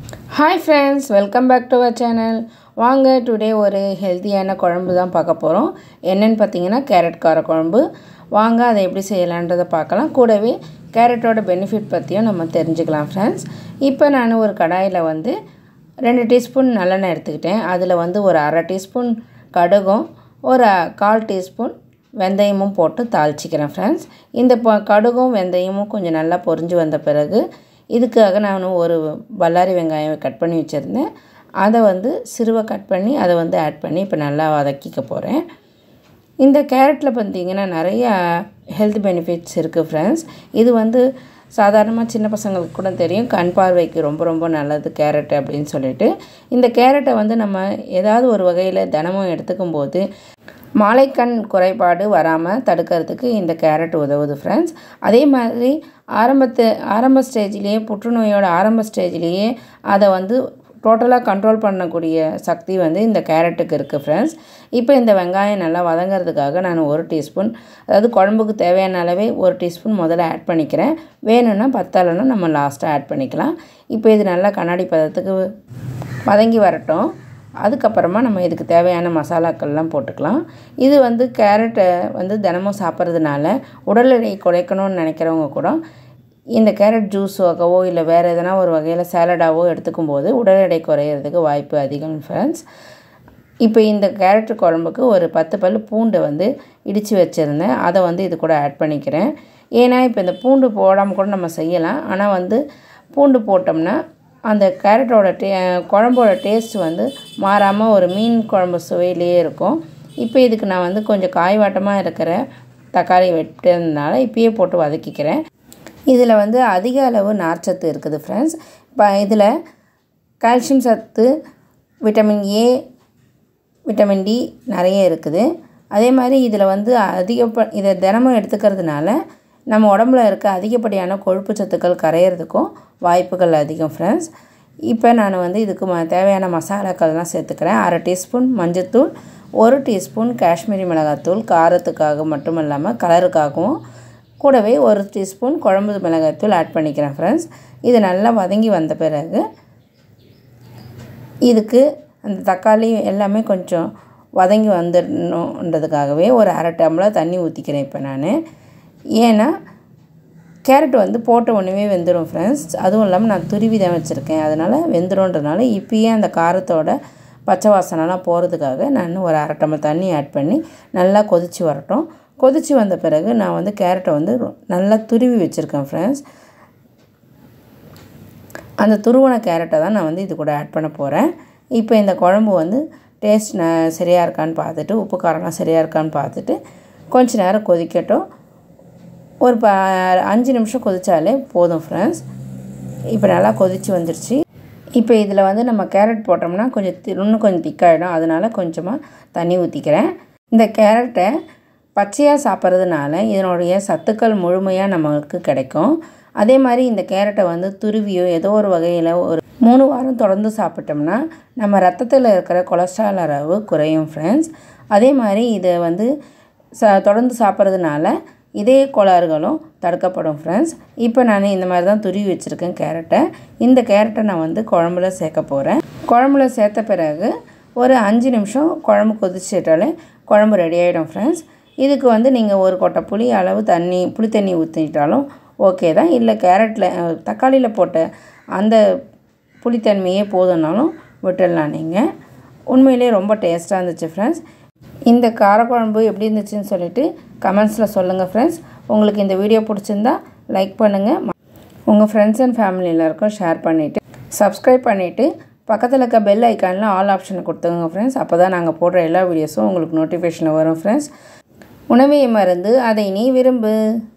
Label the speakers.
Speaker 1: hi friends welcome back to our channel வாங்க today ஒரு ஹெல்த்தியான குழம்பு தான் பார்க்க போகிறோம் என்னென்னு பார்த்தீங்கன்னா கேரட் கார குழம்பு வாங்க அதை எப்படி செய்யலான்றதை பார்க்கலாம் கூடவே கேரட்டோட பெனிஃபிட் பற்றியும் நம்ம தெரிஞ்சுக்கலாம் ஃப்ரெண்ட்ஸ் இப்போ நான் ஒரு கடாயில் வந்து ரெண்டு டீஸ்பூன் நல்லெண்ணெய் எடுத்துக்கிட்டேன் அதில் வந்து ஒரு அரை டீஸ்பூன் கடுகும் ஒரு கால் டீஸ்பூன் வெந்தயமும் போட்டு தாளிச்சிக்கிறேன் ஃப்ரெண்ட்ஸ் இந்த ப கடுகும் வெந்தயமும் கொஞ்சம் நல்லா பொரிஞ்சு வந்த பிறகு இதுக்காக நான் ஒரு பல்லாரி வெங்காயம் கட் பண்ணி வச்சுருந்தேன் அதை வந்து சிறுவை கட் பண்ணி அதை வந்து ஆட் பண்ணி இப்போ நல்லா வதக்கிக்க போகிறேன் இந்த கேரட்டில் பார்த்தீங்கன்னா நிறைய ஹெல்த் பெனிஃபிட்ஸ் இருக்குது ஃப்ரெண்ட்ஸ் இது வந்து சாதாரணமாக சின்ன பசங்களுக்கு கூட தெரியும் கண் பார்வைக்கு ரொம்ப ரொம்ப நல்லது கேரட் அப்படின்னு சொல்லிட்டு இந்த கேரட்டை வந்து நம்ம ஏதாவது ஒரு வகையில் தினமும் எடுத்துக்கும் போது மாலைக்கண் குறைபாடு வராமல் தடுக்கிறதுக்கு இந்த கேரட் உதவுது ஃப்ரெண்ட்ஸ் அதே மாதிரி ஆரம்பத்து ஆரம்ப ஸ்டேஜ்லேயே புற்றுநோயோட ஆரம்ப ஸ்டேஜ்லேயே அதை வந்து டோட்டலாக கண்ட்ரோல் பண்ணக்கூடிய சக்தி வந்து இந்த கேரட்டுக்கு இருக்குது ஃப்ரெண்ட்ஸ் இப்போ இந்த வெங்காயம் நல்லா வதங்கிறதுக்காக நான் ஒரு டீஸ்பூன் அதாவது குழம்புக்கு தேவையான அளவே ஒரு டீஸ்பூன் முதல்ல ஆட் பண்ணிக்கிறேன் வேணும்னா பத்தாலன்னா நம்ம லாஸ்ட்டாக ஆட் பண்ணிக்கலாம் இப்போ இது நல்லா கண்ணாடி பதத்துக்கு வதங்கி வரட்டும் அதுக்கப்புறமா நம்ம இதுக்கு தேவையான மசாலாக்கள்லாம் போட்டுக்கலாம் இது வந்து கேரட்டை வந்து தினமும் சாப்பிட்றதுனால உடல் எடை குறைக்கணும்னு நினைக்கிறவங்க கூட இந்த கேரட் ஜூஸாகவோ இல்லை வேறு எதனா ஒரு வகையில் சேலடாவோ எடுத்துக்கும் போது உடல் எடை குறையிறதுக்கு வாய்ப்பு அதிகம் ஃப்ரெண்ட்ஸ் இப்போ இந்த கேரட் குழம்புக்கு ஒரு பத்து பல் பூண்டை வந்து இடித்து வச்சுருந்தேன் அதை வந்து இது கூட ஆட் பண்ணிக்கிறேன் ஏன்னா இப்போ இந்த பூண்டு போடாமல் கூட நம்ம செய்யலாம் ஆனால் வந்து பூண்டு போட்டோம்னா அந்த கேரட்டோட டே குழம்போட டேஸ்ட் வந்து மாறாமல் ஒரு மீன் குழம்பு சுவையிலேயே இருக்கும் இப்போ இதுக்கு நான் வந்து கொஞ்சம் காய்வாட்டமாக இருக்கிற தக்காளி வெட்டுறதுனால இப்பயே போட்டு வதக்கிக்கிறேன் இதில் வந்து அதிக அளவு நார்ச்சத்து இருக்குது ஃப்ரெண்ட்ஸ் இப்போ இதில் கால்சியம் சத்து விட்டமின் ஏ விட்டமின் டி நிறைய இருக்குது அதே மாதிரி இதில் வந்து அதிக இதை தினமும் எடுத்துக்கிறதுனால நம்ம உடம்புல இருக்க அதிகப்படியான கொழுப்பு சத்துக்கள் கரையிறதுக்கும் வாய்ப்புகள் அதிகம் ஃப்ரெண்ட்ஸ் இப்போ நான் வந்து இதுக்கு ம தேவையான மசாலாக்கள்லாம் சேர்த்துக்கிறேன் அரை டீஸ்பூன் மஞ்சத்தூள் ஒரு டீஸ்பூன் காஷ்மீரி மிளகாத்தூள் காரத்துக்காக மட்டும் இல்லாமல் கலருக்காகவும் கூடவே ஒரு டீஸ்பூன் குழம்பு மிளகாய்த்தூள் ஆட் பண்ணிக்கிறேன் ஃப்ரெண்ட்ஸ் இது நல்லா வதங்கி வந்த பிறகு இதுக்கு அந்த தக்காளி எல்லாமே கொஞ்சம் வதங்கி வந்துடணுன்றதுக்காகவே ஒரு அரை டம்ளர் தண்ணி ஊற்றிக்கிறேன் இப்போ நான் ஏன்னா கேரட் வந்து போட்ட உடனே வெந்துடும் ஃப்ரெண்ட்ஸ் அதுவும் இல்லாமல் நான் துருவி தான் வச்சுருக்கேன் அதனால் வெந்துடும்ன்றதுனால இப்பயே அந்த காரத்தோட பச்சை வாசனைலாம் போகிறதுக்காக நான் ஒரு அரை டம்ளர் தண்ணி ஆட் பண்ணி நல்லா கொதித்து வரட்டும் கொதித்து வந்த பிறகு நான் வந்து கேரட்டை வந்து நல்லா துருவி வச்சுருக்கேன் ஃப்ரெண்ட்ஸ் அந்த துருவன கேரட்டை தான் நான் வந்து இது கூட ஆட் பண்ண போகிறேன் இப்போ இந்த குழம்பு வந்து டேஸ்ட் ந சரியாக இருக்கான்னு பார்த்துட்டு உப்பு காரம்லாம் சரியாக இருக்கான்னு பார்த்துட்டு கொஞ்ச நேரம் கொதிக்கட்டும் ஒரு ப அஞ்சு நிமிஷம் கொதித்தாலே போதும் ஃப்ரெண்ட்ஸ் இப்போ நல்லா கொதித்து வந்துருச்சு இப்போ இதில் வந்து நம்ம கேரட் போட்டோம்னா கொஞ்சம் இன்னும் கொஞ்சம் திக்காயிடும் அதனால் கொஞ்சமாக தண்ணி ஊற்றிக்கிறேன் இந்த கேரட்டை பச்சையாக சாப்பிட்றதுனால இதனுடைய சத்துக்கள் முழுமையாக நம்மளுக்கு கிடைக்கும் அதே மாதிரி இந்த கேரட்டை வந்து துருவியோ ஏதோ ஒரு வகையில் ஒரு மூணு வாரம் தொடர்ந்து சாப்பிட்டோம்னா நம்ம ரத்தத்தில் இருக்கிற கொலஸ்ட்ரால் அளவு குறையும் ஃப்ரெண்ட்ஸ் அதே மாதிரி இதை வந்து ச தொடர்ந்து சாப்பிட்றதுனால இதே கோளாறுகளும் தடுக்கப்படும் ஃப்ரெண்ட்ஸ் இப்போ நான் இந்த மாதிரி தான் துருவி வச்சுருக்கேன் கேரட்டை இந்த கேரட்டை நான் வந்து குழம்புல சேர்க்க போகிறேன் குழம்புல சேர்த்த பிறகு ஒரு அஞ்சு நிமிஷம் குழம்பு கொதிச்சிட்டாலே குழம்பு ரெடி ஆகிடும் ஃப்ரெண்ட்ஸ் இதுக்கு வந்து நீங்கள் ஒரு கொட்டை புளி அளவு தண்ணி புளி தண்ணி ஊற்றிட்டாலும் ஓகே தான் இல்லை கேரட்டில் தக்காளியில் போட்ட அந்த புளித்தன்மையே போதும்னாலும் விட்டுடலாம் நீங்கள் உண்மையிலே ரொம்ப டேஸ்ட்டாக இருந்துச்சு ஃப்ரெண்ட்ஸ் இந்த காரக்குழம்பு எப்படி இருந்துச்சுன்னு சொல்லிவிட்டு கமெண்ட்ஸில் சொல்லுங்கள் ஃப்ரெண்ட்ஸ் உங்களுக்கு இந்த வீடியோ பிடிச்சிருந்தா லைக் பண்ணுங்கள் உங்கள் ஃப்ரெண்ட்ஸ் அண்ட் ஃபேமிலி எல்லாருக்கும் ஷேர் பண்ணிவிட்டு சப்ஸ்கிரைப் பண்ணிவிட்டு பக்கத்தில் இருக்க பெல் ஐக்கானில் ஆல் ஆப்ஷனை கொடுத்துங்க ஃப்ரெண்ட்ஸ் அப்போ தான் நாங்கள் போடுற எல்லா வீடியோஸும் உங்களுக்கு நோட்டிஃபிகேஷனில் வரும் ஃப்ரெண்ட்ஸ் உணவை மருந்து அதை நீ விரும்பு